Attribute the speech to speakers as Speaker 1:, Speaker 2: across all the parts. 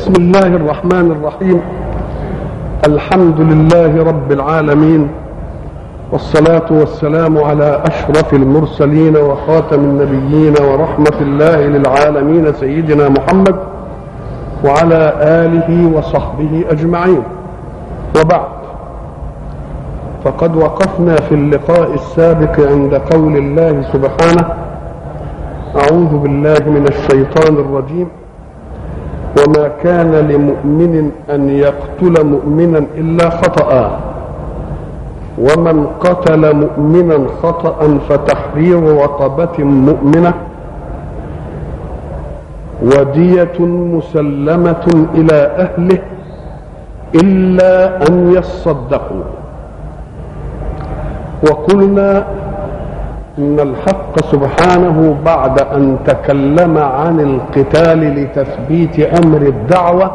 Speaker 1: بسم الله الرحمن الرحيم الحمد لله رب العالمين والصلاة والسلام على أشرف المرسلين وخاتم النبيين ورحمة الله للعالمين سيدنا محمد وعلى آله وصحبه أجمعين وبعد فقد وقفنا في اللقاء السابق عند قول الله سبحانه أعوذ بالله من الشيطان الرجيم وما كان لمؤمن أن يقتل مؤمنا إلا خطأ ومن قتل مؤمنا خطأ فتحرير رقبة مؤمنة ودية مسلمة إلى أهله إلا أن يصدقوا وقلنا إن الحق سبحانه بعد أن تكلم عن القتال لتثبيت أمر الدعوة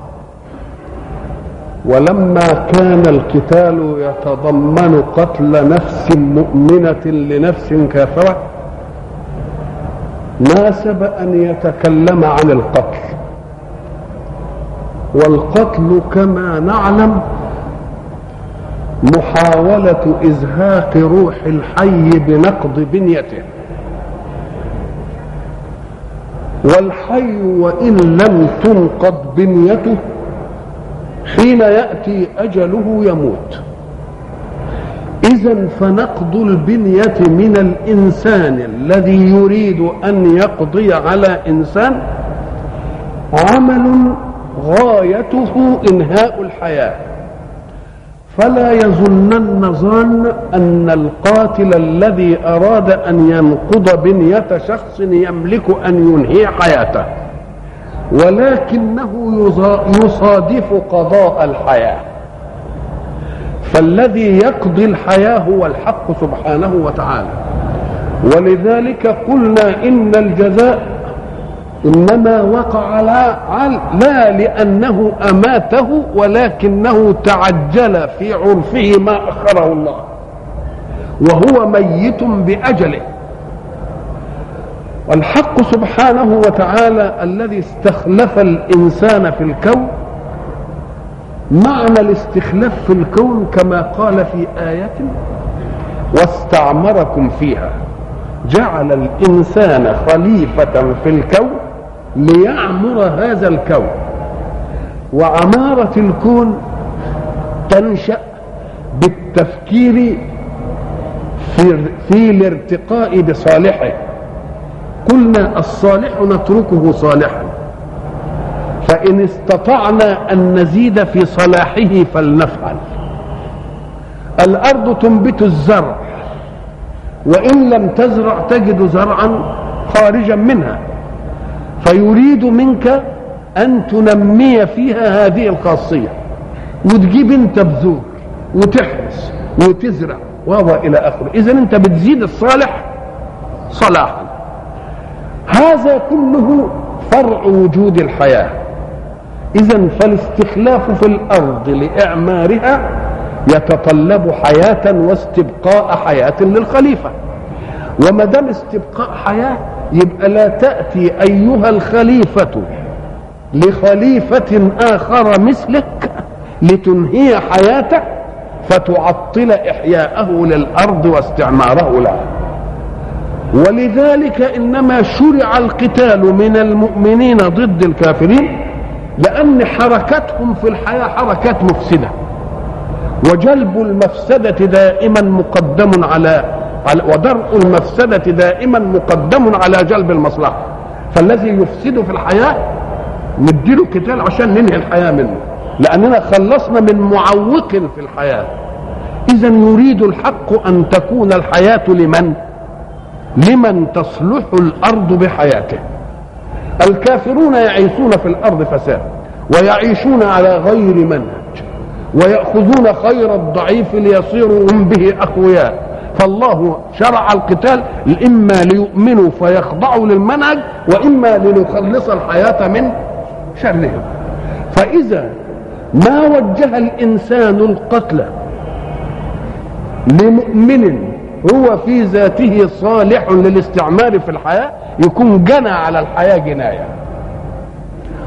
Speaker 1: ولما كان القتال يتضمن قتل نفس مؤمنة لنفس كافرة ناسب أن يتكلم عن القتل والقتل كما نعلم محاولة إزهاق روح الحي بنقض بنيته والحي وإن لم تنقض بنيته حين يأتي أجله يموت إذا فنقض البنية من الإنسان الذي يريد أن يقضي على إنسان عمل غايته إنهاء الحياة فلا يظنن ظان أن القاتل الذي أراد أن ينقض بنية شخص يملك أن ينهي حياته ولكنه يصادف قضاء الحياة فالذي يقضي الحياة هو الحق سبحانه وتعالى ولذلك قلنا إن الجزاء إنما وقع لا, لا لأنه أماته ولكنه تعجل في عرفه ما أخره الله وهو ميت بأجله والحق سبحانه وتعالى الذي استخلف الإنسان في الكون معنى الاستخلاف في الكون كما قال في آية واستعمركم فيها جعل الإنسان خليفة في الكون ليعمر هذا الكون وعمارة الكون تنشأ بالتفكير في, في الارتقاء بصالحه قلنا الصالح نتركه صالحا فإن استطعنا أن نزيد في صلاحه فلنفعل الأرض تنبت الزرع وإن لم تزرع تجد زرعا خارجا منها فيريد منك أن تنمي فيها هذه الخاصية وتجيب أنت بذور وتحرس وتزرع وهو إلى آخره إذا أنت بتزيد الصالح صلاحا هذا كله فرع وجود الحياة إذا فالاستخلاف في الأرض لإعمارها يتطلب حياة واستبقاء حياة للخليفة وما دام استبقاء حياة يبقى لا تأتي أيها الخليفة لخليفة آخر مثلك لتنهي حياته فتعطل إحياءه للأرض واستعماره لها ولذلك إنما شرع القتال من المؤمنين ضد الكافرين لأن حركتهم في الحياة حركات مفسدة وجلب المفسدة دائما مقدم على ودرء المفسدة دائما مقدم على جلب المصلحة فالذي يفسد في الحياة نديله قتال عشان ننهي الحياة منه لأننا خلصنا من معوق في الحياة إذا يريد الحق أن تكون الحياة لمن؟ لمن تصلح الأرض بحياته الكافرون يعيشون في الأرض فساد ويعيشون على غير منهج ويأخذون خير الضعيف ليصيروا هم به أقوياء فالله شرع القتال إما ليؤمنوا فيخضعوا للمنهج وإما لنخلص الحياة من شرهم فإذا ما وجه الإنسان القتل لمؤمن هو في ذاته صالح للاستعمار في الحياة يكون جنى على الحياة جناية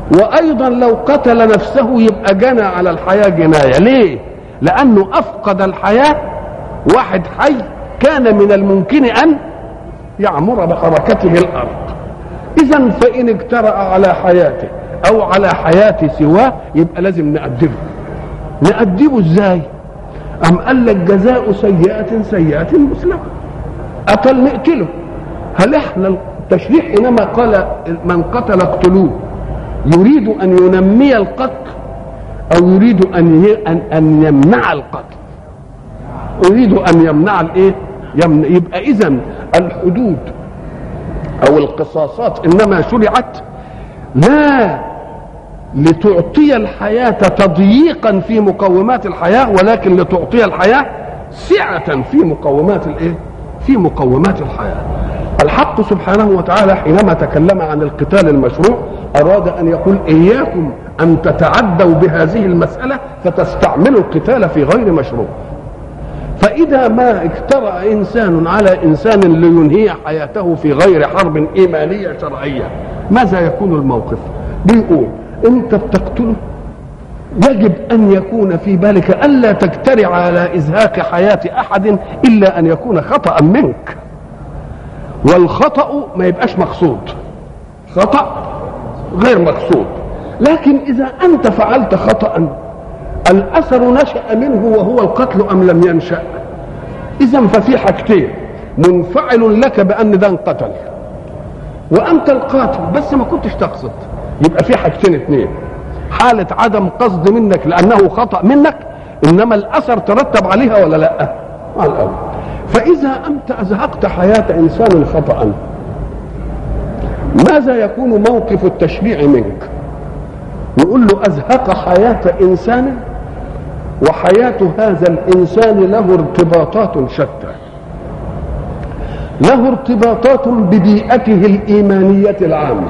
Speaker 1: وايضا لو قتل نفسه يبقى جنى على الحياه جنايه ليه لانه افقد الحياه واحد حي كان من الممكن ان يعمر بحركته الارض اذا فان اجترا على حياته او على حياه سواه يبقى لازم نأدبه نأدبه ازاي ام قال لك جزاء سيئه سيئه مسلمه قتل نقتله هل احنا التشريع حينما قال من قتل اقتلوه يريد ان ينمي القتل او يريد ان ان ان يمنع القتل يريد ان يمنع الايه يمنع يبقى اذا الحدود او القصاصات انما شرعت لا لتعطي الحياة تضييقا في مقومات الحياة ولكن لتعطي الحياة سعة في مقومات الايه؟ في مقومات الحياة. الحق سبحانه وتعالى حينما تكلم عن القتال المشروع أراد أن يقول إياكم أن تتعدوا بهذه المسألة فتستعملوا القتال في غير مشروع. فإذا ما اجترأ إنسان على إنسان لينهي حياته في غير حرب إيمانية شرعية ماذا يكون الموقف؟ بيقول أنت بتقتله يجب أن يكون في بالك ألا تجترع على إزهاق حياة أحد إلا أن يكون خطأ منك والخطأ ما يبقاش مقصود خطأ غير مقصود لكن إذا أنت فعلت خطأ الأثر نشأ منه وهو القتل أم لم ينشأ إذا ففي حاجتين منفعل لك بأن ده انقتل وأنت القاتل بس ما كنتش تقصد يبقى في حاجتين اثنين حالة عدم قصد منك لأنه خطأ منك إنما الأثر ترتب عليها ولا لا على الأول فإذا أنت أزهقت حياة إنسان خطأ ماذا يكون موقف التشريع منك نقول له أزهق حياة إنسان وحياة هذا الإنسان له ارتباطات شتى له ارتباطات ببيئته الإيمانية العامة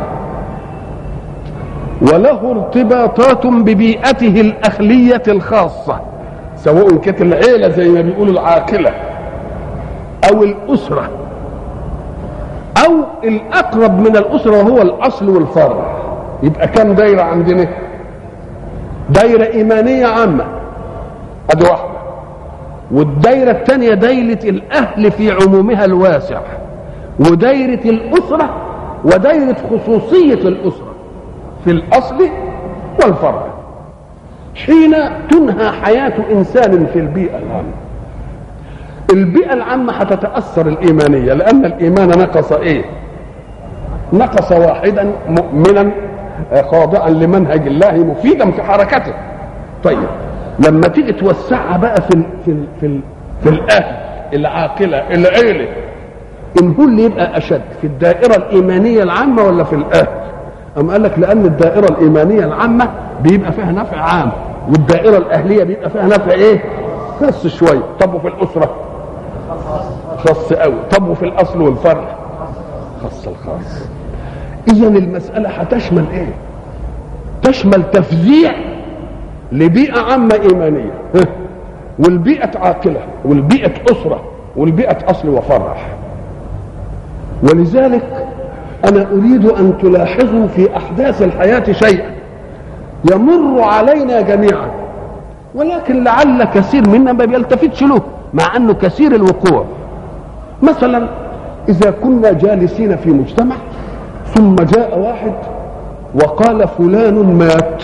Speaker 1: وله ارتباطات ببيئته الأخلية الخاصة سواء كانت العيلة زي ما بيقولوا العاقلة أو الأسرة أو الأقرب من الأسرة وهو الأصل والفرع يبقى كم دايرة عندنا دايرة إيمانية عامة أدي واحدة والدايرة الثانية دايرة الأهل في عمومها الواسع ودايرة الأسرة ودايرة خصوصية الأسرة في الأصل والفرع حين تنهى حياة إنسان في البيئة العامة البيئة العامة هتتأثر الإيمانية لأن الإيمان نقص إيه نقص واحدا مؤمنا خاضعا لمنهج الله مفيدا في حركته طيب لما تيجي توسعها بقى في ال في ال في, ال في الاهل العاقله العيله ان هو اللي يبقى اشد في الدائره الايمانيه العامه ولا في الاهل أم قال لك لأن الدائرة الإيمانية العامة بيبقى فيها نفع عام والدائرة الأهلية بيبقى فيها نفع إيه؟ خاص شوية طب وفي الأسرة؟ خاص قوي طب وفي الأصل والفرع؟ خاص الخاص إذا المسألة هتشمل إيه؟ تشمل تفزيع لبيئة عامة إيمانية والبيئة عاقلة والبيئة أسرة والبيئة أصل وفرع ولذلك أنا أريد أن تلاحظوا في أحداث الحياة شيئا يمر علينا جميعا ولكن لعل كثير منا ما بيلتفتش له مع أنه كثير الوقوع مثلا إذا كنا جالسين في مجتمع ثم جاء واحد وقال فلان مات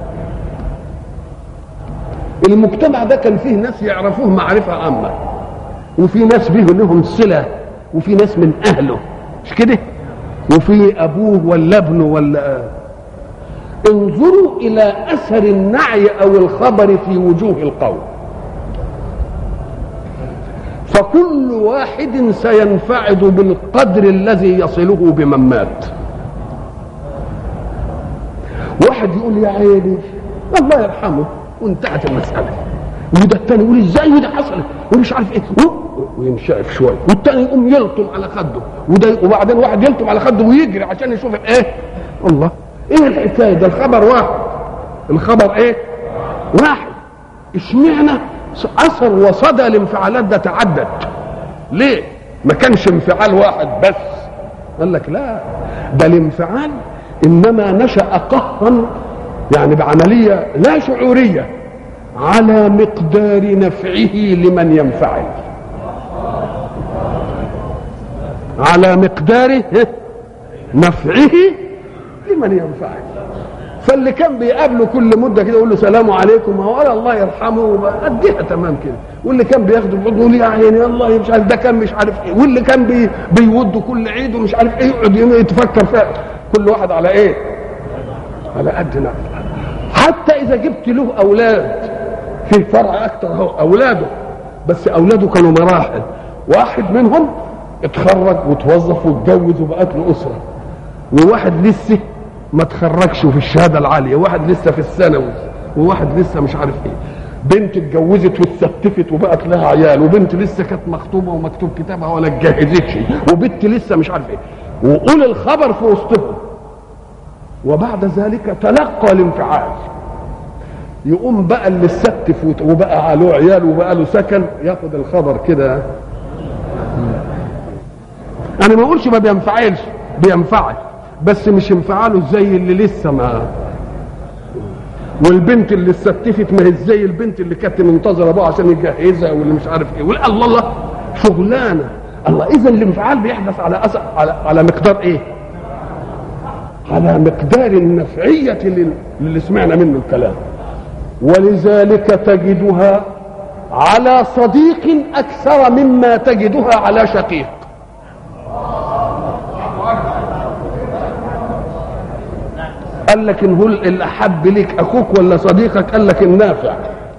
Speaker 1: المجتمع ده كان فيه ناس يعرفوه معرفة عامة وفي ناس فيه لهم صلة وفي ناس من أهله مش كده وفي أبوه ولا ابنه ولا انظروا إلى أثر النعي أو الخبر في وجوه القوم فكل واحد سينفعد بالقدر الذي يصله بمن مات واحد يقول يا عيني الله يرحمه وانتهت المسألة وده التاني يقول ازاي وده حصلت ومش عارف ايه وينشقف شويه والتاني يقوم يلطم على خده وده وبعدين واحد يلطم على خده ويجري عشان يشوف ايه الله ايه الحكايه ده الخبر واحد الخبر ايه واحد اشمعنى اثر وصدى الانفعالات ده تعدد ليه ما كانش انفعال واحد بس قال لك لا ده الانفعال انما نشا قهرا يعني بعمليه لا شعوريه على مقدار نفعه لمن ينفعل على مقدار نفعه لمن ينفعل فاللي كان بيقابله كل مده كده يقول له سلام عليكم هو قال الله يرحمه اديها تمام كده واللي كان بياخده بعض يقول يا عيني الله مش عارف ده كان مش عارف ايه واللي كان بي بيوده كل عيد ومش عارف ايه يقعد يتفكر فيها كل واحد على ايه؟ على قد نفسه حتى اذا جبت له اولاد في فرع اكتر اهو اولاده بس اولاده كانوا مراحل واحد منهم اتخرج وتوظف واتجوز وبقت له اسره وواحد لسه ما تخرجش في الشهاده العاليه وواحد لسه في الثانوي وواحد لسه مش عارف ايه بنت اتجوزت واتستفت وبقت لها عيال وبنت لسه كانت مخطوبه ومكتوب كتابها ولا اتجهزتش وبنت لسه مش عارف ايه وقول الخبر في وسطهم وبعد ذلك تلقى الانفعال يقوم بقى اللي استف وبقى له عيال وبقى له سكن ياخد الخبر كده انا ما اقولش ما بينفعلش بينفعل بس مش انفعاله زي اللي لسه ما والبنت اللي استتفت ما هي زي البنت اللي كانت منتظره ابوها عشان يجهزها واللي مش عارف ايه والله الله الله شغلانه الله اذا الانفعال بيحدث على أسر على على مقدار ايه؟ على مقدار النفعيه اللي, اللي سمعنا منه الكلام ولذلك تجدها على صديق اكثر مما تجدها على شقيق قال لك ان هو الاحب ليك اخوك ولا صديقك قال لك النافع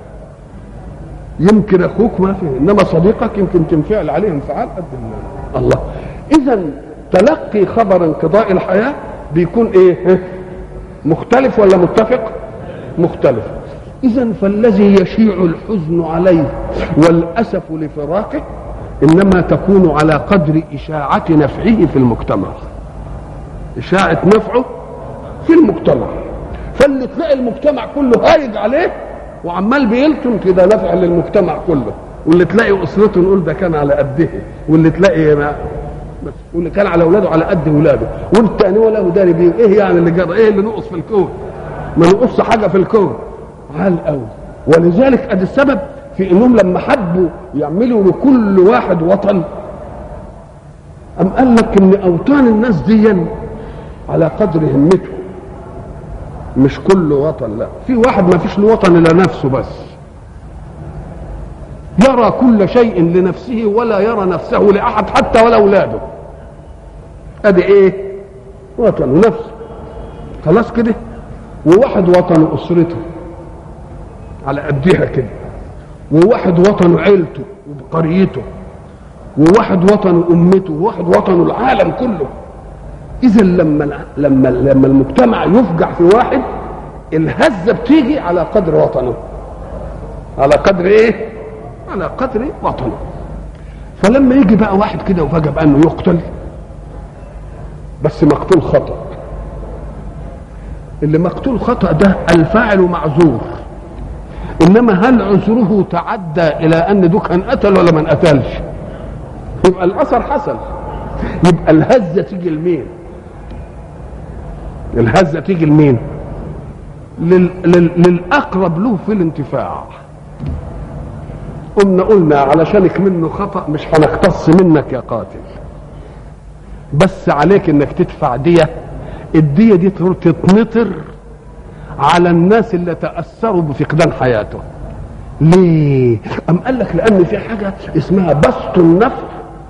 Speaker 1: يمكن اخوك ما فيه انما صديقك يمكن تنفعل عليه انفعال قد الله اذا تلقي خبر انقضاء الحياه بيكون ايه مختلف ولا متفق مختلف اذا فالذي يشيع الحزن عليه والاسف لفراقه انما تكون على قدر اشاعه نفعه في المجتمع اشاعه نفعه في المجتمع فاللي تلاقي المجتمع كله هايج عليه وعمال بيلتم كده نفع للمجتمع كله واللي تلاقي اسرته نقول ده كان على قده واللي تلاقي ما بس واللي كان على اولاده على قد اولاده والتاني ولا هو داري بيه ايه يعني اللي جرى ايه اللي نقص في الكون ما نقص حاجه في الكون عال قوي ولذلك ادي السبب في انهم لما حبوا يعملوا لكل واحد وطن ام قال لك ان اوطان الناس دي على قدر همته مش كل وطن لا في واحد ما فيش له وطن الا نفسه بس يرى كل شيء لنفسه ولا يرى نفسه لاحد حتى ولا اولاده ادي ايه وطن نفسه خلاص كده وواحد وطن اسرته على قدها كده وواحد وطن عيلته وقريته وواحد وطن امته وواحد وطن العالم كله اذا لما لما لما المجتمع يفجع في واحد الهزه بتيجي على قدر وطنه على قدر ايه على قدر وطنه فلما يجي بقى واحد كده وفجأة بقى انه يقتل بس مقتول خطأ اللي مقتول خطأ ده الفاعل معذور انما هل عذره تعدى الى ان ده كان قتل ولا ما قتلش يبقى الاثر حصل يبقى الهزه تيجي لمين الهزه تيجي لمين لل... لل... للاقرب له في الانتفاع قلنا قلنا علشانك منه خطا مش هنقتص منك يا قاتل بس عليك انك تدفع ديه الديه دي تتنطر على الناس اللي تاثروا بفقدان حياته ليه ام قال لك لان في حاجه اسمها بسط النفع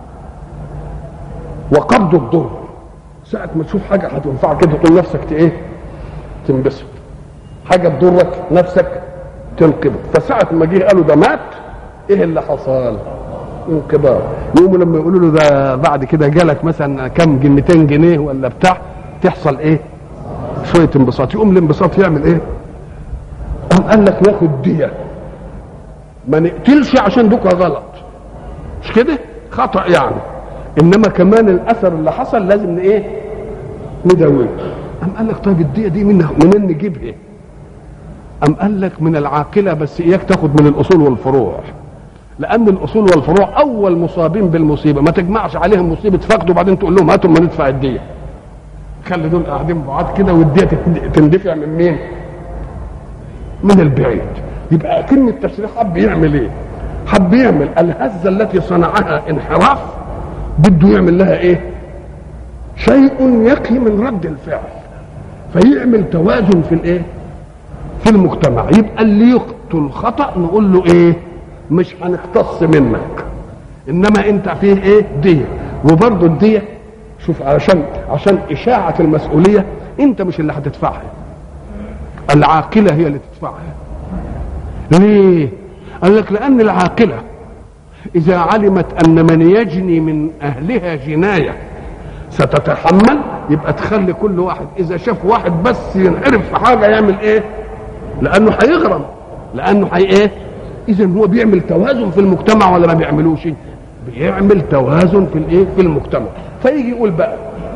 Speaker 1: وقبض الضر ساعة ما تشوف حاجة هتنفعك كده تقول نفسك ايه؟ تنبسط. حاجة تضرك نفسك تنقبض، فساعة ما جه قالوا ده مات ايه اللي حصل؟ انقباض. يقوموا لما يقولوا له ده بعد كده جالك مثلا كام 200 جنيه ولا بتاع تحصل ايه؟ شوية انبساط، يقوم الانبساط يعمل ايه؟ قام قال لك ناخد دية. ما نقتلش عشان دوكا غلط. مش كده؟ خطأ يعني. انما كمان الاثر اللي حصل لازم ايه نداويه ام قال لك طيب الديه دي من منين نجيبها ام قال لك من العاقله بس اياك تاخد من الاصول والفروع لان الاصول والفروع اول مصابين بالمصيبه ما تجمعش عليهم مصيبه فقد وبعدين تقول لهم هاتوا ما ندفع الديه تخلي دول قاعدين بعاد كده والديه تندفع من مين؟ من البعيد يبقى كلمة التشريح حب يعمل ايه؟ حب يعمل الهزة التي صنعها انحراف بده يعمل لها ايه؟ شيء يقي من رد الفعل فيعمل توازن في الايه؟ في المجتمع يبقى اللي يقتل خطأ نقول له ايه؟ مش هنقتص منك انما انت فيه ايه؟ دية وبرضه الدية شوف عشان عشان اشاعة المسؤولية انت مش اللي هتدفعها العاقلة هي اللي تدفعها ليه قال لك لأن العاقلة إذا علمت أن من يجني من أهلها جناية ستتحمل يبقى تخلي كل واحد إذا شاف واحد بس ينعرف في حاجة يعمل إيه لأنه هيغرم لأنه هي إيه إذا هو بيعمل توازن في المجتمع ولا ما بيعملوش بيعمل توازن في الإيه في المجتمع فيجي يقول بقى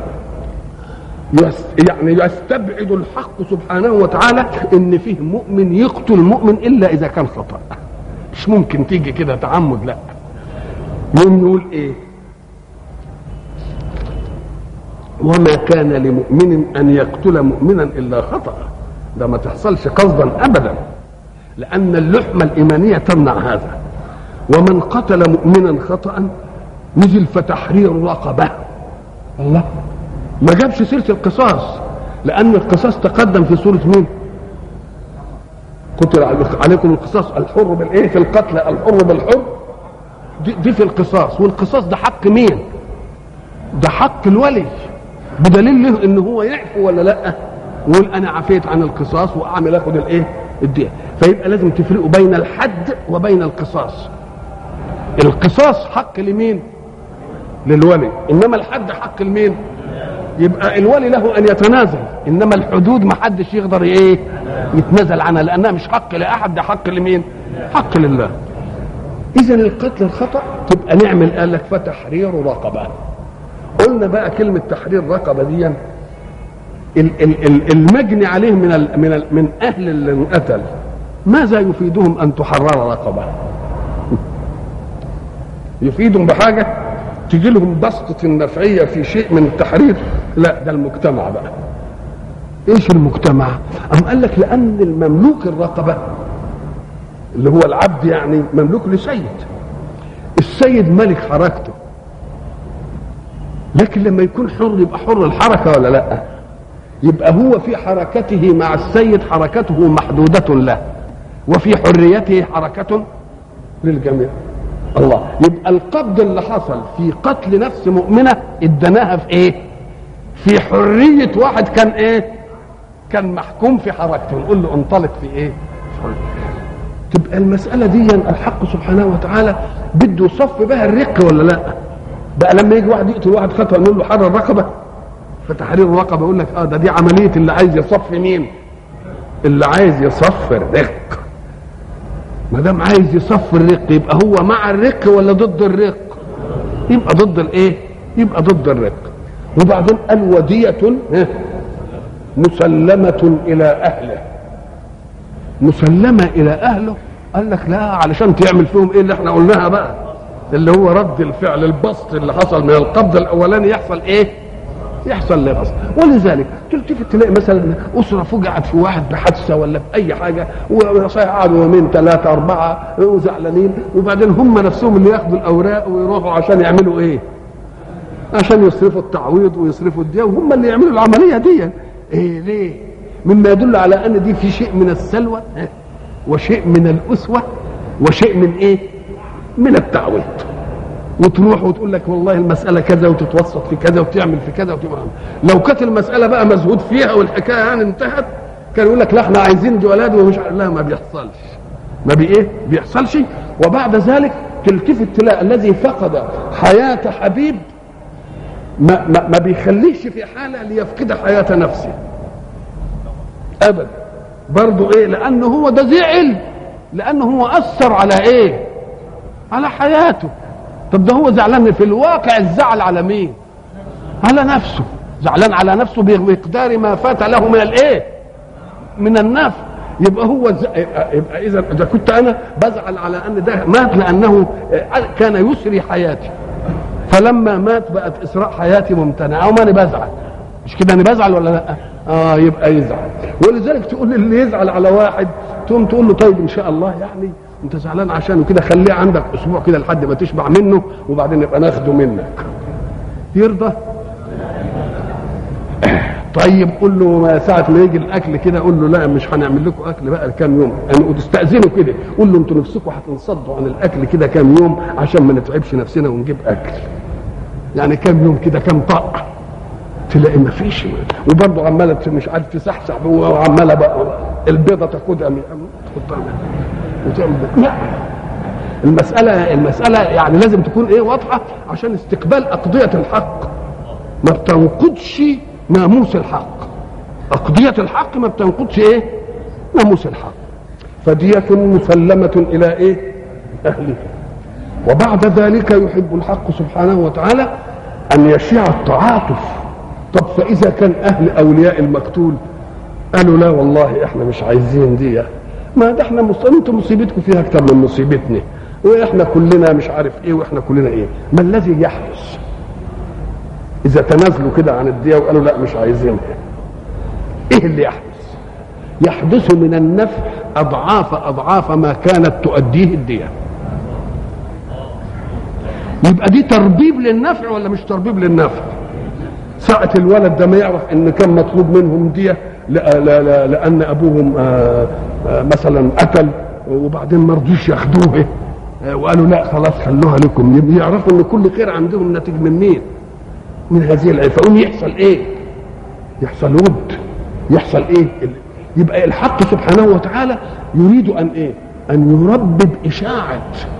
Speaker 1: يعني يستبعد الحق سبحانه وتعالى ان فيه مؤمن يقتل مؤمن الا اذا كان خطا مش ممكن تيجي كده تعمد لا يقوم يقول ايه وما كان لمؤمن ان يقتل مؤمنا الا خطا ده ما تحصلش قصدا ابدا لان اللحمه الايمانيه تمنع هذا ومن قتل مؤمنا خطا نزل فتحرير رقبه الله ما جابش سيره القصاص لان القصاص تقدم في سوره مين قتل عليكم القصاص الحر بالايه في القتل الحر بالحر دي, دي في القصاص والقصاص ده حق مين ده حق الولي بدليل له ان هو يعفو ولا لا ويقول انا عفيت عن القصاص واعمل اخد الايه الديه فيبقى لازم تفرقوا بين الحد وبين القصاص القصاص حق لمين للولي انما الحد حق لمين يبقى الولي له ان يتنازل انما الحدود ما حدش يقدر ايه يتنازل عنها لانها مش حق لاحد ده حق لمين حق لله اذا القتل الخطا تبقى نعمل قال لك فتحرير رقبه قلنا بقى كلمه تحرير رقبه دي المجني عليه من ال من ال من اهل اللي انقتل ماذا يفيدهم ان تحرر رقبه يفيدهم بحاجه تجي لهم بسطة النفعية في شيء من التحرير لا ده المجتمع بقى ايش المجتمع ام قال لك لان المملوك الرقبة اللي هو العبد يعني مملوك لسيد السيد ملك حركته لكن لما يكون حر يبقى حر الحركة ولا لا يبقى هو في حركته مع السيد حركته محدودة له وفي حريته حركة للجميع الله يبقى القبض اللي حصل في قتل نفس مؤمنة ادناها في ايه في حرية واحد كان ايه كان محكوم في حركته نقول له انطلق في ايه تبقى المسألة دي الحق سبحانه وتعالى بده يصف بها الرق ولا لا بقى لما يجي واحد يقتل واحد خطأ نقول له حرر الرقبة فتحرير الرقبة يقول لك اه ده دي عملية اللي عايز يصف مين اللي عايز يصف الرق ما دام عايز يصف الرق يبقى هو مع الرق ولا ضد الرق يبقى ضد الايه يبقى ضد الرق وبعدين قال ودية مسلمة إلى أهله مسلمة إلى أهله قال لك لا علشان تعمل فيهم إيه اللي احنا قلناها بقى اللي هو رد الفعل البسط اللي حصل من القبض الأولاني يحصل إيه يحصل لغص ولذلك تلتفت تلاقي مثلا اسره فجعت في واحد بحادثه ولا باي حاجه وقعدوا يومين ثلاثه اربعه وزعلانين وبعدين هم نفسهم اللي ياخدوا الاوراق ويروحوا عشان يعملوا ايه؟ عشان يصرفوا التعويض ويصرفوا الدية وهم اللي يعملوا العمليه دي ايه ليه؟ مما يدل على ان دي في شيء من السلوى وشيء من الاسوه وشيء من ايه؟ من التعويض وتروح وتقول لك والله المسألة كذا وتتوسط في كذا وتعمل في كذا وتعمل لو كانت المسألة بقى مزهود فيها والحكاية يعني انتهت كان يقول لك لا احنا عايزين دي ولاد ومش لا ما بيحصلش ما بي ايه بيحصلش وبعد ذلك تلتفت تلاقي الذي فقد حياة حبيب ما, ما, ما بيخليش في حالة ليفقد حياة نفسه ابدا برضه ايه لانه هو ده زعل لانه هو اثر على ايه على حياته طب ده هو زعلان في الواقع الزعل على مين على نفسه زعلان على نفسه بمقدار ما فات له من الايه من النفس يبقى هو ز... يبقى اذا اذا كنت انا بزعل على ان ده مات لانه كان يسري حياتي فلما مات بقت اسراء حياتي ممتنعه وما انا بزعل مش كده انا بزعل ولا لا اه يبقى يزعل ولذلك تقول اللي يزعل على واحد تقوم تقول له طيب ان شاء الله يعني انت زعلان عشانه كده خليه عندك اسبوع كده لحد ما تشبع منه وبعدين نبقى ناخده منك يرضى طيب قول له ساعة ما يجي الأكل كده قول له لا مش هنعمل لكم أكل بقى كام يوم يعني وتستأذنوا كده قول له أنتوا نفسكم هتنصدوا عن الأكل كده كام يوم عشان ما نتعبش نفسنا ونجيب أكل يعني كام يوم كده كام طاقة تلاقي ما فيش وبرضه عمالة مش عارف تسحسح وعمالة بقى البيضة تاخدها من تحطها وتعمل لا المسألة المسألة يعني لازم تكون إيه واضحة عشان استقبال أقضية الحق ما بتنقضش ناموس الحق أقضية الحق ما بتنقضش إيه ناموس الحق فدية مسلمة إلى إيه أهله وبعد ذلك يحب الحق سبحانه وتعالى أن يشيع التعاطف طب فإذا كان أهل أولياء المقتول قالوا لا والله احنا مش عايزين دي ما ده احنا مص... انتم مصيبتكم فيها اكتر من مصيبتنا واحنا كلنا مش عارف ايه واحنا كلنا ايه ما الذي يحدث اذا تنازلوا كده عن الدية وقالوا لا مش عايزينها ايه اللي يحدث يحدث من النفع اضعاف اضعاف ما كانت تؤديه الدية يبقى دي تربيب للنفع ولا مش تربيب للنفع ساعة الولد ده ما يعرف ان كان مطلوب منهم دية لا لا لا لان ابوهم آآ آآ مثلا قتل وبعدين ما رضوش ياخدوه وقالوا لا خلاص خلوها لكم يعرفوا ان كل خير عندهم ناتج من مين؟ من هذه العيب فقوم يحصل ايه يحصل ود يحصل ايه يبقى الحق سبحانه وتعالى يريد ان ايه ان يربب اشاعه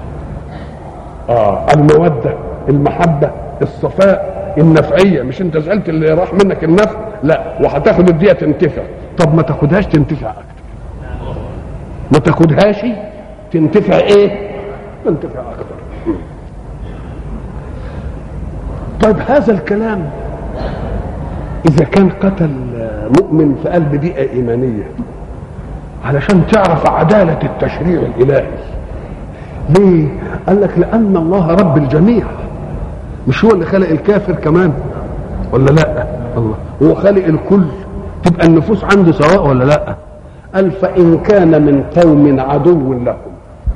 Speaker 1: اه الموده المحبه الصفاء النفعيه مش انت زعلت اللي راح منك النفع لا وهتاخد الدية تنتفع طب ما تاخدهاش تنتفع اكتر ما تاخدهاش تنتفع ايه تنتفع اكتر طيب هذا الكلام اذا كان قتل مؤمن في قلب بيئه ايمانيه علشان تعرف عداله التشريع الالهي ليه قال لك لان الله رب الجميع مش هو اللي خلق الكافر كمان ولا لا الله هو خالق الكل تبقى النفوس عنده سواء ولا لا قال فان كان من قوم عدو لكم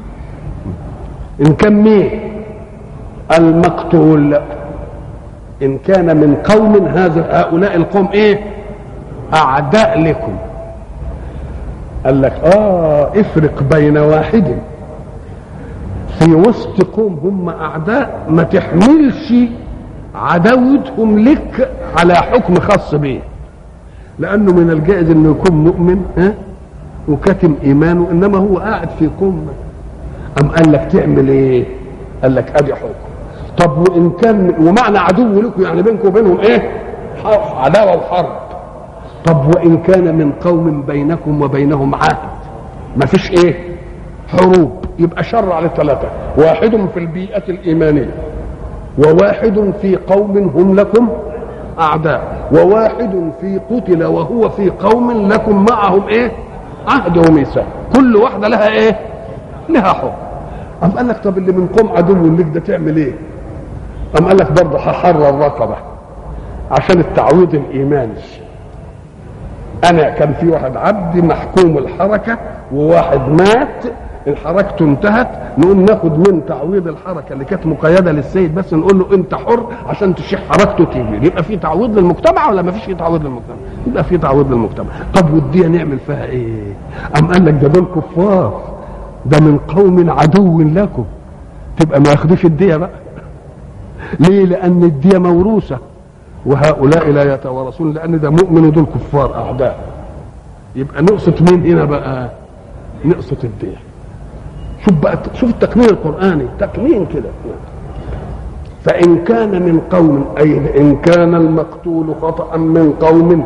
Speaker 1: ان كان مين المقتول ان كان من قوم هذا هؤلاء القوم ايه اعداء لكم قال لك اه افرق بين واحد في وسط قوم هم اعداء ما تحملش عداوتهم لك على حكم خاص به لانه من الجائز انه يكون مؤمن ها وكاتم ايمانه انما هو قاعد في قوم ام قال لك تعمل ايه قال لك ادي حكم طب وان كان ومعنى عدو لكم يعني بينكم وبينهم ايه عداوه وحرب طب وان كان من قوم بينكم وبينهم عهد ما فيش ايه حروب يبقى شر على ثلاثه واحد في البيئه الايمانيه وواحد في قوم هم لكم اعداء وواحد في قتل وهو في قوم لكم معهم ايه عهد وميثاق كل واحده لها ايه لها حكم أم قال لك طب اللي من قوم عدو لك ده تعمل ايه أم قال لك برضه هحرر رقبة عشان التعويض الإيماني أنا كان في واحد عبد محكوم الحركة وواحد مات الحركته انتهت نقوم ناخد من تعويض الحركه اللي كانت مقيده للسيد بس نقول له انت حر عشان تشيح حركته تيجي يبقى في تعويض للمجتمع ولا ما فيش تعويض للمجتمع يبقى في تعويض للمجتمع طب والديه نعمل فيها ايه ام قال لك ده دول كفار ده من قوم عدو لكم تبقى ما ياخدوش الديه بقى ليه لان الديه موروثه وهؤلاء لا يتوارثون لان ده مؤمن ودول كفار اعداء يبقى نقصد مين هنا بقى نقصد الديه شوف بقى شوف التقنين القراني تقنين كده فان كان من قوم اي ان كان المقتول خطا من قوم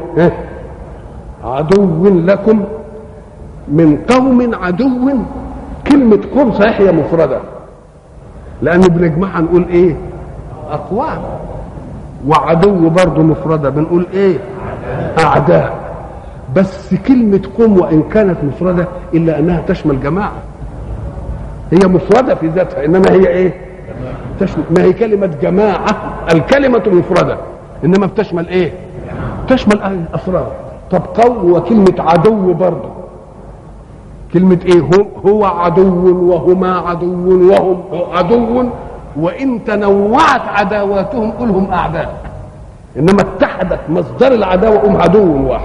Speaker 1: عدو لكم من قوم عدو كلمة قوم صحيح هي مفردة لأن بنجمعها نقول إيه؟ أقوام وعدو برضه مفردة بنقول إيه؟ أعداء بس كلمة قوم وإن كانت مفردة إلا أنها تشمل جماعة هي مفردة في ذاتها إنما هي إيه؟ تشمل ما هي كلمة جماعة الكلمة مفردة إنما بتشمل إيه؟ وتشمل افراد طب قول وكلمه عدو برضه كلمة ايه هو, هو عدو وهما عدو وهم عدو وان تنوعت عداواتهم قلهم اعداء انما اتحدت مصدر العداوة هم عدو واحد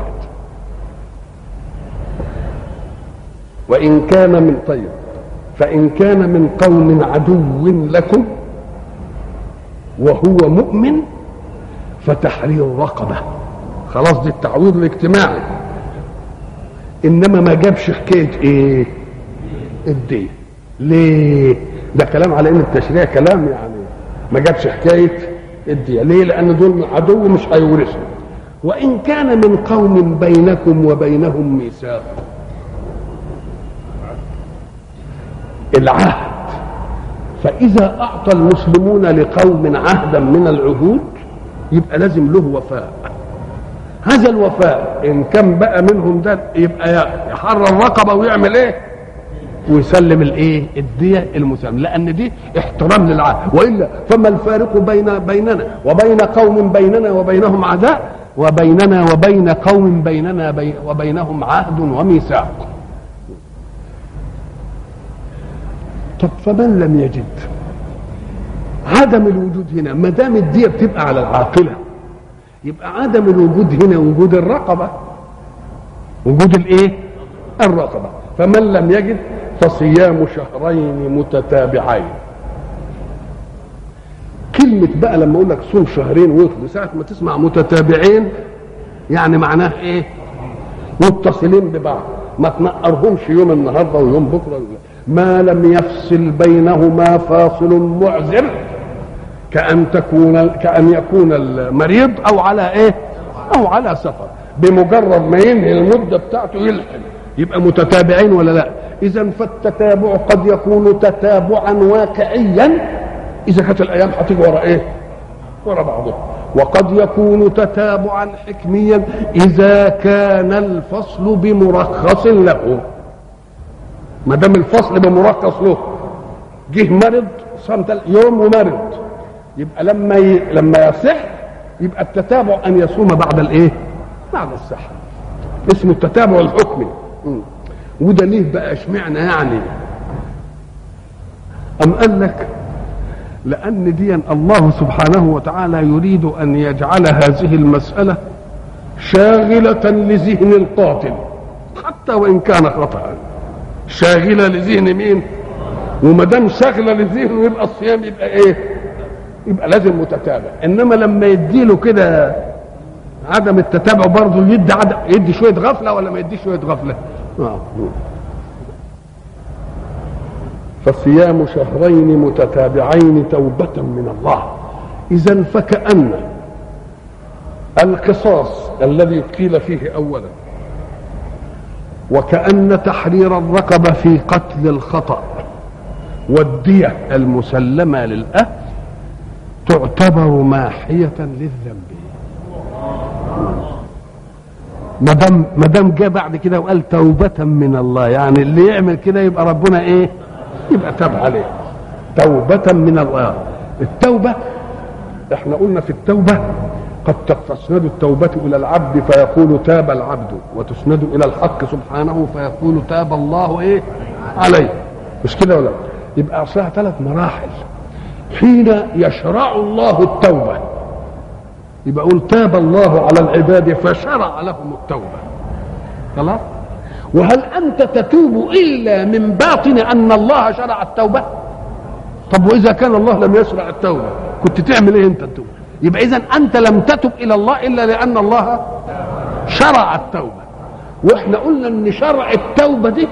Speaker 1: وان كان من طيب فان كان من قوم عدو لكم وهو مؤمن فتحرير رقبة خلاص دي التعويض الاجتماعي انما ما جابش حكايه ايه الدين ليه ده كلام على ان التشريع كلام يعني ما جابش حكايه الدية ليه لان دول عدو مش هيورثوا وان كان من قوم بينكم وبينهم ميثاق العهد فاذا اعطى المسلمون لقوم عهدا من العهود يبقى لازم له وفاء هذا الوفاء ان كان بقى منهم ده يبقى يحرر رقبه ويعمل ايه ويسلم الايه الديه المسلم لان دي احترام للعهد والا فما الفارق بين بيننا وبين قوم بيننا وبينهم عداء وبيننا وبين قوم بيننا بي وبينهم عهد وميثاق طب فمن لم يجد عدم الوجود هنا ما دام الديه بتبقى على العاقله يبقى عدم الوجود هنا وجود الرقبة وجود الايه الرقبة فمن لم يجد فصيام شهرين متتابعين كلمة بقى لما اقول لك صوم شهرين ويقضي ساعة ما تسمع متتابعين يعني معناه ايه متصلين ببعض ما تنقرهمش يوم النهارده ويوم بكره ما لم يفصل بينهما فاصل معذر كأن تكون كأن يكون المريض أو على إيه؟ أو على سفر بمجرد ما ينهي المدة بتاعته يلحق يبقى متتابعين ولا لا؟ إذا فالتتابع قد يكون تتابعا واقعيا إذا كانت الأيام هتيجي ورا إيه؟ ورا بعضها وقد يكون تتابعا حكميا إذا كان الفصل بمرخص له ما دام الفصل بمرخص له جه مرض صام يوم ومرض يبقى لما ي... لما يصح يبقى التتابع ان يصوم بعد الايه؟ بعد الصحه. اسمه التتابع الحكمي. م. وده ليه بقى اشمعنى يعني؟ أم قال لك لأن دي الله سبحانه وتعالى يريد أن يجعل هذه المسألة شاغلة لذهن القاتل حتى وإن كان خطأ شاغلة لذهن مين؟ وما دام شاغلة لذهنه يبقى الصيام يبقى إيه؟ يبقى لازم متتابع انما لما يديله كده عدم التتابع برضه يدي عدم يدي شويه غفله ولا ما يديش شويه غفله آه. فصيام شهرين متتابعين توبة من الله إذا فكأن القصاص الذي قيل فيه أولا وكأن تحرير الرقبة في قتل الخطأ والدية المسلمة للأهل تعتبر ماحية للذنب ما دام ما دام جه بعد كده وقال توبة من الله يعني اللي يعمل كده يبقى ربنا ايه؟ يبقى تاب عليه توبة من الله التوبة احنا قلنا في التوبة قد تسند التوبة إلى العبد فيقول تاب العبد وتسند إلى الحق سبحانه فيقول تاب الله إيه عليه مش كده ولا يبقى أصلها ثلاث مراحل حين يشرع الله التوبة يبقى قول تاب الله على العباد فشرع لهم التوبة خلاص وهل أنت تتوب إلا من باطن أن الله شرع التوبة طب وإذا كان الله لم يشرع التوبة كنت تعمل إيه أنت التوبة يبقى إذا أنت لم تتب إلى الله إلا لأن الله شرع التوبة وإحنا قلنا أن شرع التوبة دي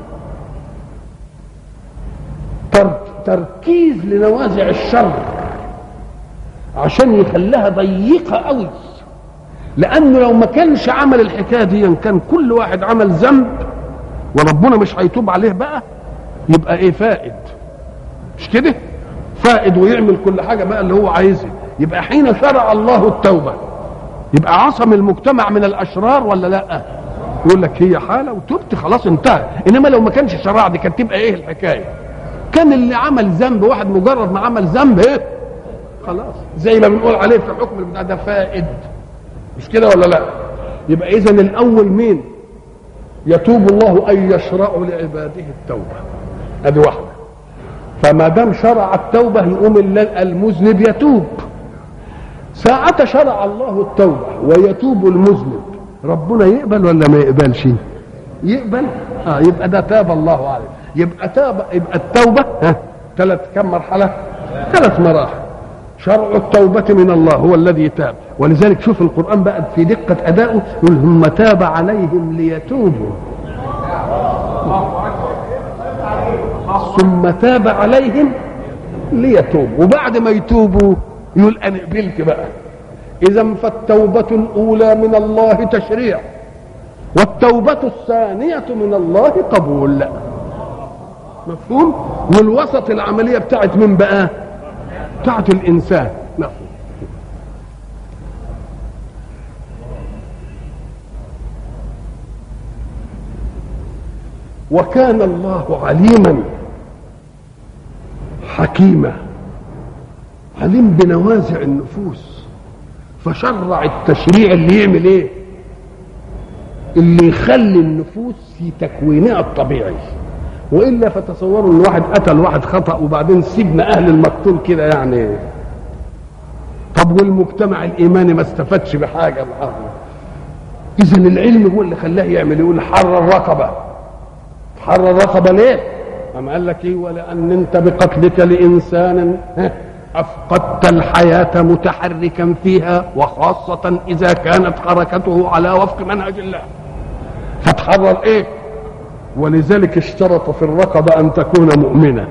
Speaker 1: تركيز لنوازع الشر عشان يخليها ضيقة قوي لأنه لو ما كانش عمل الحكاية دي كان كل واحد عمل ذنب وربنا مش هيتوب عليه بقى يبقى ايه فائد مش كده فائد ويعمل كل حاجة بقى اللي هو عايزها يبقى حين شرع الله التوبة يبقى عصم المجتمع من الأشرار ولا لا يقول لك هي حالة وتبت خلاص انتهى إنما لو ما كانش شرع دي كانت تبقى ايه الحكاية كان اللي عمل ذنب واحد مجرد ما عمل ذنب ايه خلاص زي ما بنقول عليه في الحكم البتاع ده فائد مش كده ولا لا يبقى اذا الاول مين يتوب الله ان يشرع لعباده التوبه ادي واحده فما دام شرع التوبه يقوم المذنب يتوب ساعة شرع الله التوبة ويتوب المذنب ربنا يقبل ولا ما يقبلش يقبل اه يبقى ده تاب الله عليه يبقى تاب يبقى التوبة ها ثلاث كم مرحلة ثلاث مراحل شرع التوبة من الله هو الذي تاب ولذلك شوف القرآن بقى في دقة أدائه يقول ثم تاب عليهم ليتوبوا ثم تاب عليهم ليتوبوا وبعد ما يتوبوا يقول انا قبلت بقى اذا فالتوبه الاولى من الله تشريع والتوبه الثانيه من الله قبول مفهوم والوسط العمليه بتاعت من بقى بتاعت الانسان مفهوم وكان الله عليما حكيما عليم بنوازع النفوس فشرع التشريع اللي يعمل ايه اللي يخلي النفوس في تكوينها الطبيعي والا فتصوروا ان واحد قتل واحد خطا وبعدين سيبنا اهل المقتول كده يعني طب والمجتمع الايماني ما استفادش بحاجه بحاجة. اذا العلم هو اللي خلاه يعمل يقول حرر رقبه حرر رقبه ليه؟ أم قال لك ايه ولان انت بقتلك لانسان افقدت الحياه متحركا فيها وخاصه اذا كانت حركته على وفق منهج الله فتحرر ايه ولذلك اشترط في الرقبه ان تكون مؤمنه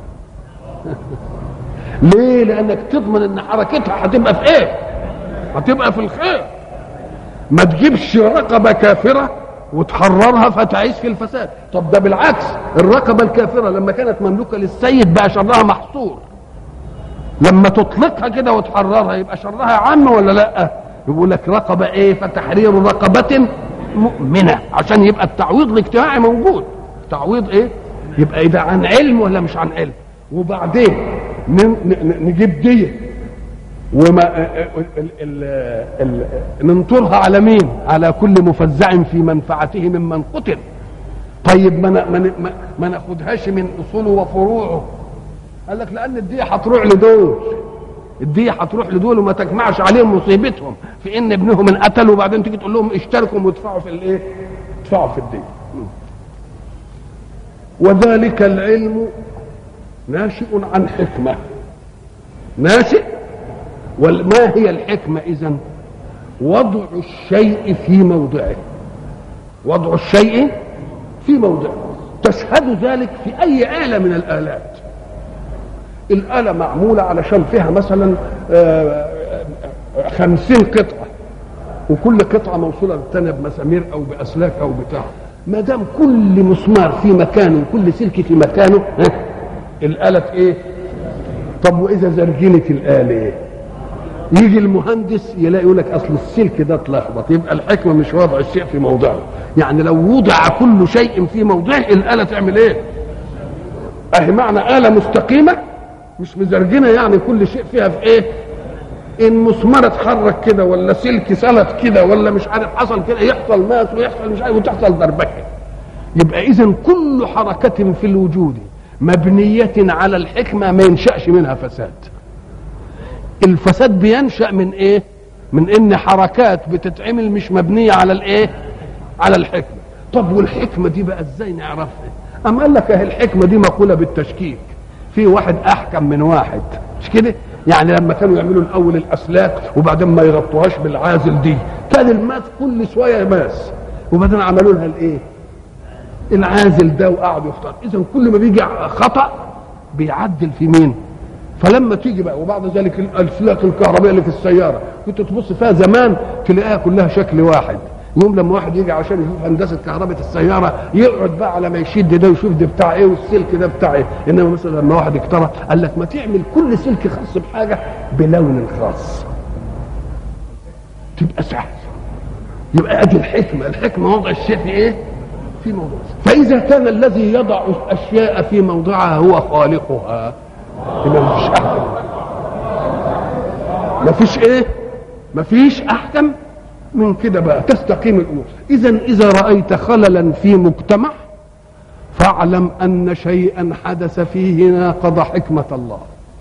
Speaker 1: ليه لانك تضمن ان حركتها هتبقى في ايه هتبقى في الخير ما تجيبش رقبه كافره وتحررها فتعيش في الفساد طب ده بالعكس الرقبه الكافره لما كانت مملوكه للسيد بقى شرها محصور لما تطلقها كده وتحررها يبقى شرها عام ولا لا يقول لك رقبه ايه فتحرير رقبه مؤمنه عشان يبقى التعويض الاجتماعي موجود تعويض ايه يبقى اذا عن علم ولا مش عن علم وبعدين نجيب ديه وما ال ال ال ننطرها على مين على كل مفزع في منفعته ممن قتل طيب ما ما ما ناخدهاش من اصوله وفروعه قال لك لان الدية هتروح لدول الدية هتروح لدول وما تجمعش عليهم مصيبتهم في ان ابنهم انقتل وبعدين تيجي تقول لهم اشتركوا وادفعوا في الايه؟ ادفعوا في الدية وذلك العلم ناشئ عن حكمة ناشئ وما هي الحكمة إذا وضع الشيء في موضعه وضع الشيء في موضعه تشهد ذلك في أي آلة من الآلات الآلة معمولة علشان فيها مثلا خمسين قطعة وكل قطعة موصولة للثانية بمسامير أو بأسلاك أو بتاع ما دام كل مسمار في مكانه وكل سلك في مكانه الآلة إيه؟ طب وإذا زرجنت الآلة إيه؟ يجي المهندس يلاقي يقول لك اصل السلك ده اتلخبط يبقى الحكمه مش وضع الشيء في موضعه يعني لو وضع كل شيء في موضعه الاله تعمل ايه اهي معنى اله مستقيمه مش مزرجنه يعني كل شيء فيها في ايه ان مسمار اتحرك كده ولا سلك سلت كده ولا مش عارف حصل كده يحصل ماس ويحصل مش عارف وتحصل دربكه يبقى اذا كل حركه في الوجود مبنيه على الحكمه ما ينشاش منها فساد الفساد بينشا من ايه من ان حركات بتتعمل مش مبنيه على الايه على الحكمه طب والحكمه دي بقى ازاي نعرفها ام قال لك اهي الحكمه دي مقوله بالتشكيك في واحد احكم من واحد مش كده يعني لما كانوا يعملوا الاول الاسلاك وبعدين ما يغطوهاش بالعازل دي كان الماس كل شويه ماس وبعدين عملوا لها الايه العازل ده وقعدوا يختار اذا كل ما بيجي خطا بيعدل في مين فلما تيجي بقى وبعد ذلك الاسلاك الكهربائيه اللي في السياره كنت تبص فيها زمان تلاقيها كلها شكل واحد يوم لما واحد يجي عشان يشوف هندسه كهرباء السياره يقعد بقى على ما يشد ده ويشوف ده بتاع ايه والسلك ده بتاع ايه انما مثلا لما واحد اخترع قال لك ما تعمل كل سلك خاص بحاجه بلون خاص تبقى سهل يبقى ادي الحكمه الحكمه وضع الشيء في ايه في موضوع فاذا كان الذي يضع الاشياء في موضعها هو خالقها يبقى ما فيش احكم ما فيش ايه ما فيش احكم من كده بقى تستقيم الامور اذا اذا رايت خللا في مجتمع فاعلم ان شيئا حدث فيه ناقض حكمه الله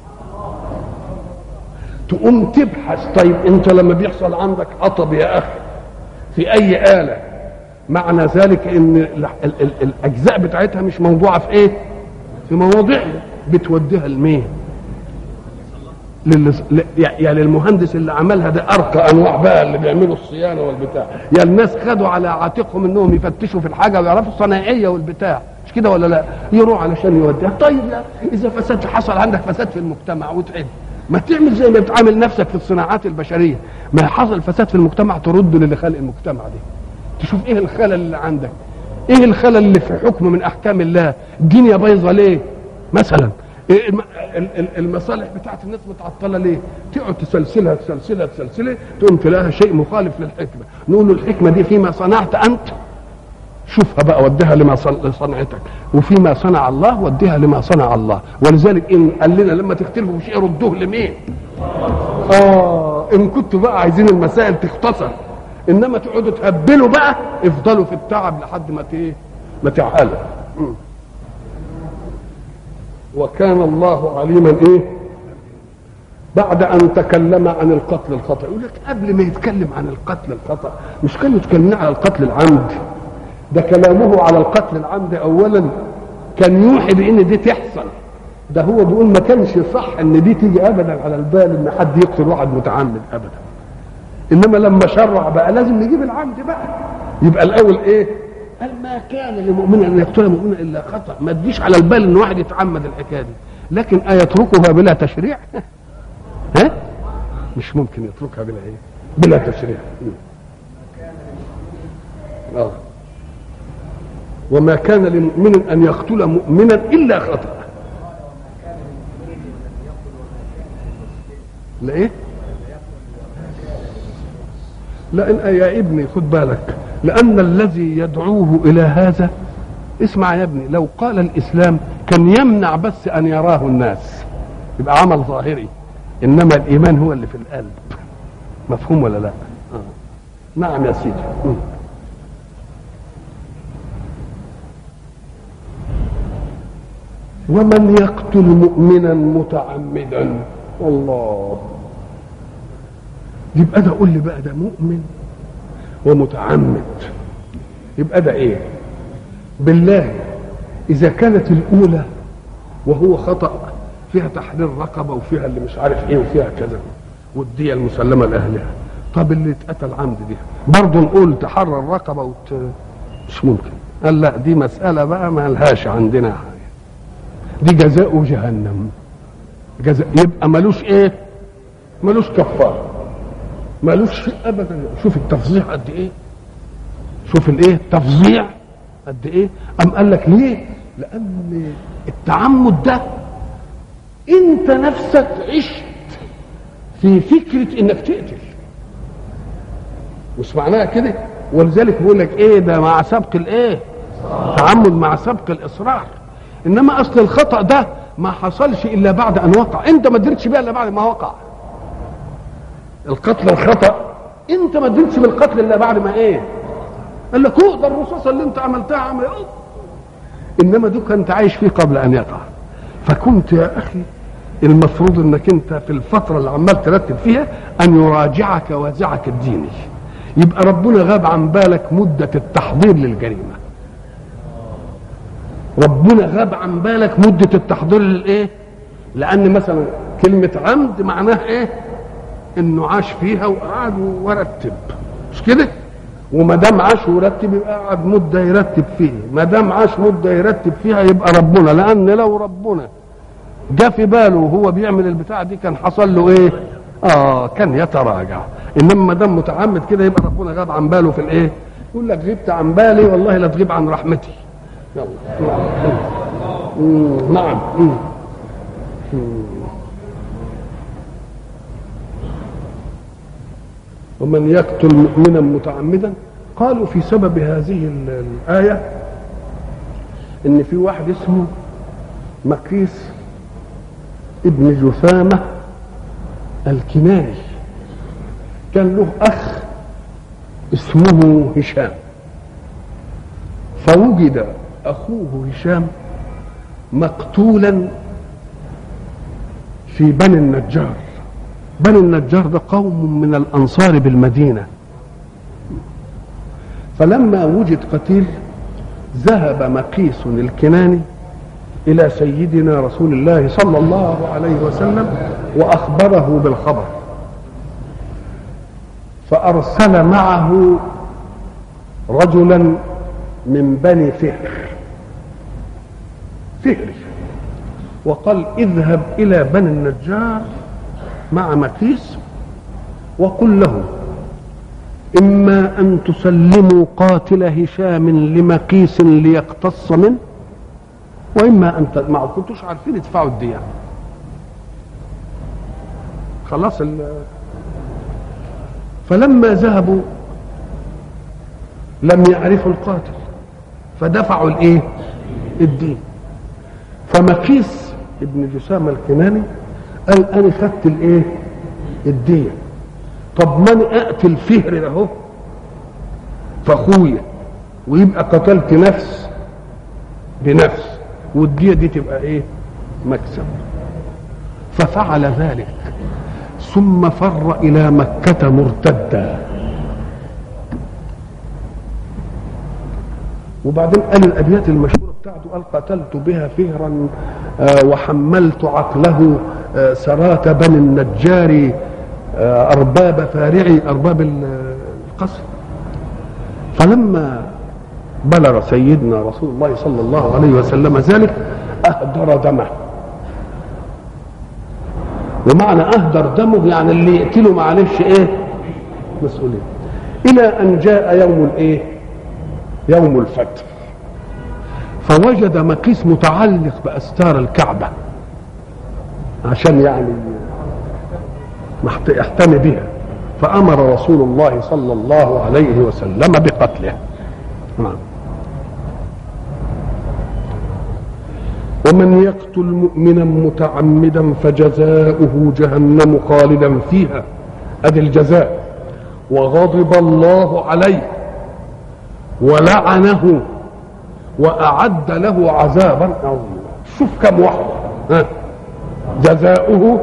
Speaker 1: تقوم تبحث طيب انت لما بيحصل عندك عطب يا اخي في اي اله معنى ذلك ان ال ال ال الاجزاء بتاعتها مش موضوعه في ايه في مواضيعها بتوديها لمين لل... يعني المهندس اللي عملها ده ارقى انواع بقى اللي بيعملوا الصيانه والبتاع يا الناس خدوا على عاتقهم انهم يفتشوا في الحاجه ويعرفوا الصناعيه والبتاع مش كده ولا لا يروح علشان يوديها طيب لا اذا فساد حصل عندك فساد في المجتمع وتعب ما تعمل زي ما بتعامل نفسك في الصناعات البشريه ما حصل فساد في المجتمع ترد للي خلق المجتمع ده تشوف ايه الخلل اللي عندك ايه الخلل اللي في حكم من احكام الله الدنيا بايظه ليه مثلا إيه المصالح بتاعت الناس متعطله ليه؟ تقعد تسلسلها تسلسلها تسلسلها تقوم تلاقيها شيء مخالف للحكمه، نقول له الحكمه دي فيما صنعت انت شوفها بقى وديها لما صنعتك وفيما صنع الله وديها لما صنع الله ولذلك ان قال لنا لما تختلفوا في شيء ردوه لمين؟ اه ان كنتوا بقى عايزين المسائل تختصر انما تقعدوا تهبلوا بقى افضلوا في التعب لحد ما ايه؟ ما تعقلوا وكان الله عليما ايه بعد ان تكلم عن القتل الخطا يقول لك قبل ما يتكلم عن القتل الخطا مش كانوا يتكلمون على القتل العمد ده كلامه على القتل العمد اولا كان يوحي بان دي تحصل ده هو بيقول ما كانش صح ان دي تيجي ابدا على البال ان حد يقتل واحد متعمد ابدا انما لما شرع بقى لازم نجيب العمد بقى يبقى الاول ايه قال ما كان لمؤمن ان يقتل مؤمنا الا خطا ما تجيش على البال ان واحد يتعمد الحكايه دي لكن ايتركها بلا تشريع ها مش ممكن يتركها بلا ايه بلا تشريع اه وما كان لمؤمن ان يقتل مؤمنا الا خطا لا ايه لا إن يا ابني خد بالك لأن الذي يدعوه إلى هذا اسمع يا ابني لو قال الإسلام كان يمنع بس أن يراه الناس يبقى عمل ظاهري إنما الإيمان هو اللي في القلب مفهوم ولا لا آه. نعم يا سيدي م. ومن يقتل مؤمنا متعمدا الله يبقى ده قول لي بقى ده مؤمن ومتعمد يبقى ده ايه بالله اذا كانت الاولى وهو خطا فيها تحرير رقبه وفيها اللي مش عارف ايه وفيها كذا والديه المسلمه لاهلها طب اللي اتقتل عمد دي برضه نقول تحرر رقبه وت... مش ممكن قال لا دي مساله بقى ما لهاش عندنا حاجه دي جزاء جهنم جزاء يبقى ملوش ايه ملوش كفاره مالوش شيء ابدا شوف التفظيع قد ايه شوف الايه التفظيع قد ايه ام قال لك ليه لان التعمد ده انت نفسك عشت في فكره انك تقتل مش معناها كده ولذلك بيقول لك ايه ده مع سبق الايه تعمد مع سبق الاصرار انما اصل الخطا ده ما حصلش الا بعد ان وقع انت ما درتش بيه الا بعد ما وقع القتل الخطا انت ما اديتش بالقتل الا بعد ما ايه قال لك هو ده الرصاصه اللي انت عملتها عمل أوه. انما دوك انت عايش فيه قبل ان يقع فكنت يا اخي المفروض انك انت في الفتره اللي عمال ترتب فيها ان يراجعك وازعك الديني يبقى ربنا غاب عن بالك مده التحضير للجريمه ربنا غاب عن بالك مده التحضير للايه لان مثلا كلمه عمد معناها ايه انه عاش فيها وقعد ورتب مش كده وما دام عاش ورتب يبقى قعد مده يرتب فيه ما دام عاش مده يرتب فيها يبقى ربنا لان لو ربنا جاء في باله وهو بيعمل البتاع دي كان حصل له ايه اه كان يتراجع انما ما دام متعمد كده يبقى ربنا غاب عن باله في الايه يقول لك غبت عن بالي والله لا تغيب عن رحمتي يلا نعم نعم ومن يقتل مؤمنا متعمدا قالوا في سبب هذه الآية إن في واحد اسمه مقيس ابن جثامة الكناني كان له أخ اسمه هشام فوجد أخوه هشام مقتولا في بني النجار بني النجار ده قوم من الأنصار بالمدينة فلما وجد قتيل ذهب مقيس الكناني إلى سيدنا رسول الله صلى الله عليه وسلم وأخبره بالخبر فأرسل معه رجلا من بني فهر فهر وقال اذهب إلى بني النجار مع مكيس وقل له إما أن تسلموا قاتل هشام لمكيس ليقتص منه وإما أن ت... ما كنتوش عارفين يدفعوا الدية خلاص ال... فلما ذهبوا لم يعرفوا القاتل فدفعوا الايه الدين فمكيس ابن جسام الكناني قال انا خدت الايه الدين طب من اقتل فهر ده اهو فاخويا ويبقى قتلت نفس بنفس والدية دي تبقى ايه مكسب ففعل ذلك ثم فر الى مكة مرتدا وبعدين قال الابيات المشهوره بتاعته قال قتلت بها فهرا آه وحملت عقله آه سرات بني النجار آه ارباب فارعي ارباب القصر فلما بلغ سيدنا رسول الله صلى الله عليه وسلم ذلك اهدر دمه ومعنى اهدر دمه يعني اللي يقتله معلش ايه مسؤوليه الى ان جاء يوم الايه يوم الفتح فوجد مقيس متعلق باستار الكعبه عشان يعني يحتمي بها فامر رسول الله صلى الله عليه وسلم بقتله نعم ومن يقتل مؤمنا متعمدا فجزاؤه جهنم خالدا فيها ادي الجزاء وغضب الله عليه ولعنه واعد له عذابا عظيما شوف كم واحده ها جزاؤه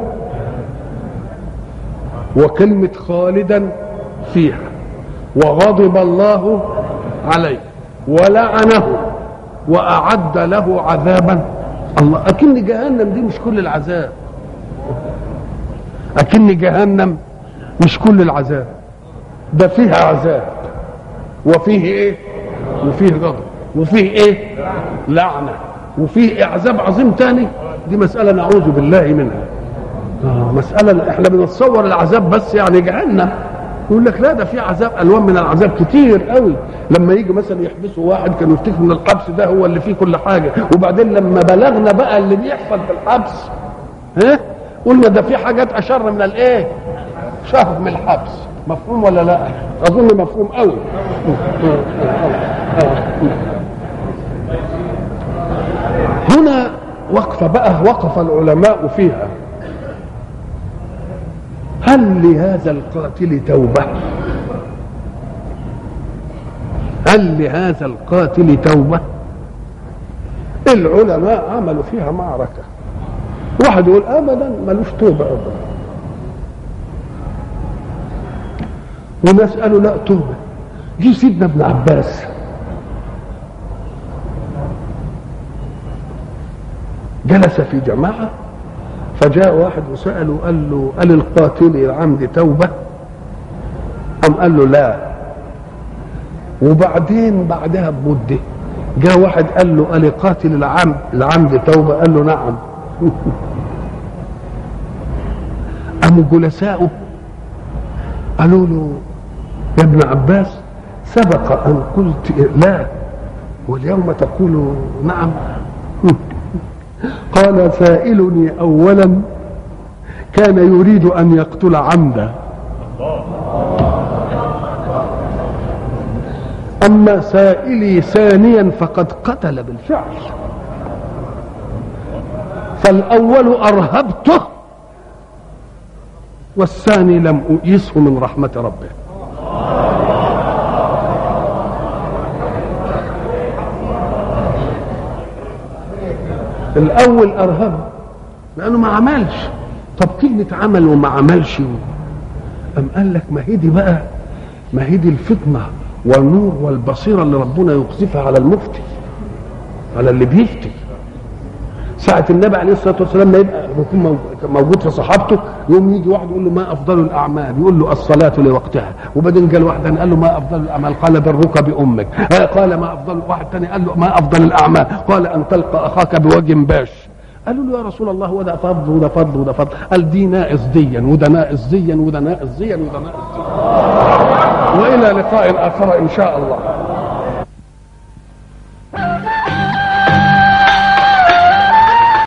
Speaker 1: وكلمه خالدا فيها وغضب الله عليه ولعنه واعد له عذابا الله اكن جهنم دي مش كل العذاب اكن جهنم مش كل العذاب ده فيها عذاب وفيه ايه وفيه غضب وفيه ايه لعنه وفيه عذاب عظيم تاني دي مساله نعوذ بالله منها آه مساله احنا بنتصور العذاب بس يعني جهنم يقول لك لا ده في عذاب الوان من العذاب كتير قوي لما يجي مثلا يحبسوا واحد كانوا يفتكروا ان الحبس ده هو اللي فيه كل حاجه وبعدين لما بلغنا بقى اللي بيحصل في الحبس ها قلنا ده في حاجات اشر من الايه شهر من الحبس مفهوم ولا لا اظن مفهوم قوي هنا وقف بقى وقف العلماء فيها هل لهذا القاتل توبة هل لهذا القاتل توبة العلماء عملوا فيها معركة واحد يقول ابدا ملوش توبة ابدا وناس قالوا لا توبة جه سيدنا ابن عباس جلس في جماعة فجاء واحد وسأله قال له قال القاتل العمد توبة أم قال له لا وبعدين بعدها بمدة جاء واحد قال له قال قاتل العمد العمد توبة قال له نعم قاموا جلساؤه قالوا له يا ابن عباس سبق أن قلت لا واليوم تقول نعم قال سائلني اولا كان يريد ان يقتل عمدا اما سائلي ثانيا فقد قتل بالفعل فالاول ارهبته والثاني لم اؤيسه من رحمه ربه الاول ارهب لانه ما عملش طب كلمه عمل وما عملش أم قال لك ما هي دي بقى ما هي دي الفطنه والنور والبصيره اللي ربنا يقذفها على المفتي على اللي بيفتي ساعة النبي عليه الصلاة والسلام ما يبقى يكون موجود في صحابته يوم يجي واحد يقول له ما أفضل الأعمال يقول له الصلاة لوقتها وبعدين قال واحد قال له ما أفضل الأعمال قال برك بأمك قال ما أفضل واحد ثاني قال له ما أفضل الأعمال قال أن تلقى أخاك بوجه باش قالوا له يا رسول الله وده فضل وده فضل وده فضل قال دي ناقص ديا وده ناقص ديا وده ناقص ديا وده ناقص ديا والى لقاء اخر ان شاء الله